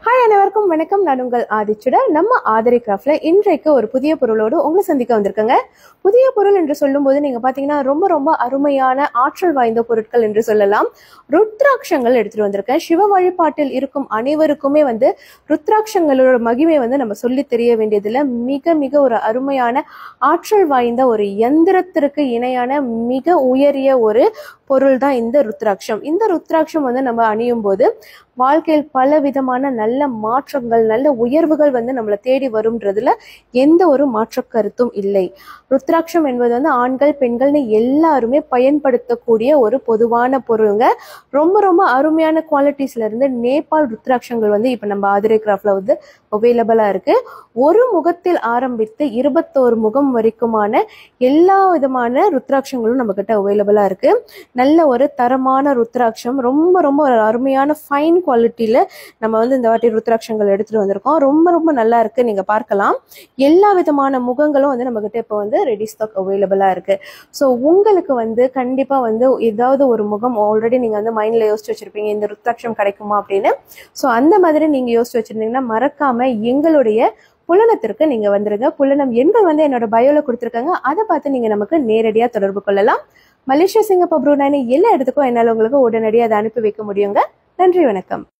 hi அனைவருக்கும் வணக்கம் நான் உங்கள் ஆதிச்சுட நம்ம ஆதரி கிராஃப்ட்ல இன்றைக்கு ஒரு புதிய பொருளோடு உங்களை சந்திக்க வந்திருக்கேங்க புதிய பொருள் என்று சொல்லும்போது நீங்க பாத்தீங்கன்னா ரொம்ப ரொம்ப அருமையான ஆற்றல் வாய்ந்த பொருட்கள் என்று சொல்லலாம் ருத்ராட்சங்கள் எடுத்துட்டு வந்திருக்கேன் சிவ வழிபாட்டில் இருக்கும் அனைவருக்குமே வந்து ருத்ராட்சங்களோட மகிமை வந்து நம்ம சொல்லி தெரிய வேண்டியதுல மிக மிக ஒரு அருமையான ஆற்றல் வாய்ந்த ஒரு எந்திரத்திற்கு இணையான மிக உயரிய ஒரு பொருள் தான் இந்த ருத்ராட்சம் இந்த ருத்ராட்சம் வந்து நம்ம அணியும் போது வாழ்க்கையில் பல விதமான நல்ல மாற்றங்கள் நல்ல உயர்வுகள் வந்து நம்மளை தேடி வரும்ன்றதுல எந்த ஒரு மாற்ற கருத்தும் இல்லை ருத்ராட்சம் என்பது வந்து ஆண்கள் பெண்கள்னு எல்லாருமே பயன்படுத்தக்கூடிய ஒரு பொதுவான பொருளுங்க ரொம்ப ரொம்ப அருமையான குவாலிட்டிஸ்ல இருந்து நேபாள் ருத்ராட்சங்கள் வந்து இப்போ நம்ம ஆதிரை கிராஃப்ட்ல வந்து அவைலபிளா இருக்கு ஒரு முகத்தில் ஆரம்பித்து இருபத்தோரு முகம் வரைக்குமான எல்லா விதமான ருத்ராட்சங்களும் நம்ம கிட்ட அவைலபிளா இருக்கு நல்ல ஒரு தரமான ருத்ராட்சம் ரொம்ப ரொம்ப ஒரு அருமையான ஃபைன் குவாலிட்டியில நம்ம வந்து இந்த வாட்டி ருத்ராட்சங்கள் எடுத்துட்டு வந்திருக்கோம் ரொம்ப ரொம்ப நல்லா இருக்கு நீங்க பார்க்கலாம் எல்லா விதமான முகங்களும் வந்து நம்ம கிட்ட இப்போ வந்து ரெடி ஸ்டாக் அவைலபிளா இருக்கு ஸோ உங்களுக்கு வந்து கண்டிப்பா வந்து ஏதாவது ஒரு முகம் ஆல்ரெடி நீங்க வந்து மைண்ட்ல யோசிச்சு வச்சிருப்பீங்க இந்த ருத்ராட்சம் கிடைக்குமா அப்படின்னு ஸோ அந்த மாதிரி நீங்க யோசிச்சு வச்சிருந்தீங்கன்னா மறக்காம எங்களுடைய புலனத்திற்கு நீங்க வந்துருங்க புலனம் எண்கள் வந்து என்னோட பயோல கொடுத்துருக்காங்க அதை பார்த்து நீங்க நமக்கு நேரடியா தொடர்பு கொள்ளலாம் மலேசியா சிங்கப்பூர் ப்ரூனானி எல்லா இடத்துக்கும் என்னால் உங்களுக்கு உடனடியாக அதை அனுப்பி வைக்க முடியுங்க நன்றி வணக்கம்